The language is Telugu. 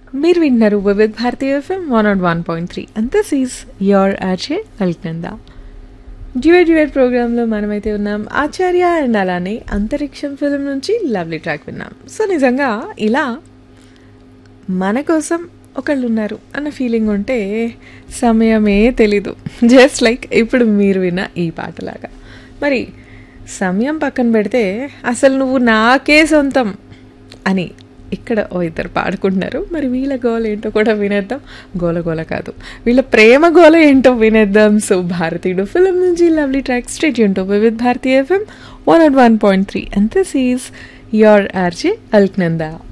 మీరు వింటున్నారు Vividh Bharati FM one nought one point three and this is your RJ Alaknanda duet duet ప్రోగ్రాంలో మనమైతే ఉన్నాం ఆచార్య అండ్ అలానే అంతరిక్షం ఫిలిం నుంచి లవ్లీ ట్రాక్ విన్నాం సో నిజంగా ఇలా మన కోసం ఒకళ్ళు ఉన్నారు అన్న ఫీలింగ్ ఉంటే సమయమే తెలీదు జస్ట్ లైక్ ఇప్పుడు మీరు విన్న ఈ పాటలాగా మరి సమయం పక్కన పెడితే అసలు నువ్వు నాకే సొంతం అని ఇక్కడ ఓ ఇద్దరు పాడుకుంటున్నారు మరి వీళ్ళ గోల ఏంటో కూడా వినేద్దాం గోల గోల కాదు వీళ్ళ ప్రేమ గోల ఏంటో వినేద్దాం సో భారతీయుడు ఫిలిం నుంచి లవ్లీ ట్రాక్ స్టేట్ యూన్ with Bharati FM one and one point three and this is your RJ Alaknanda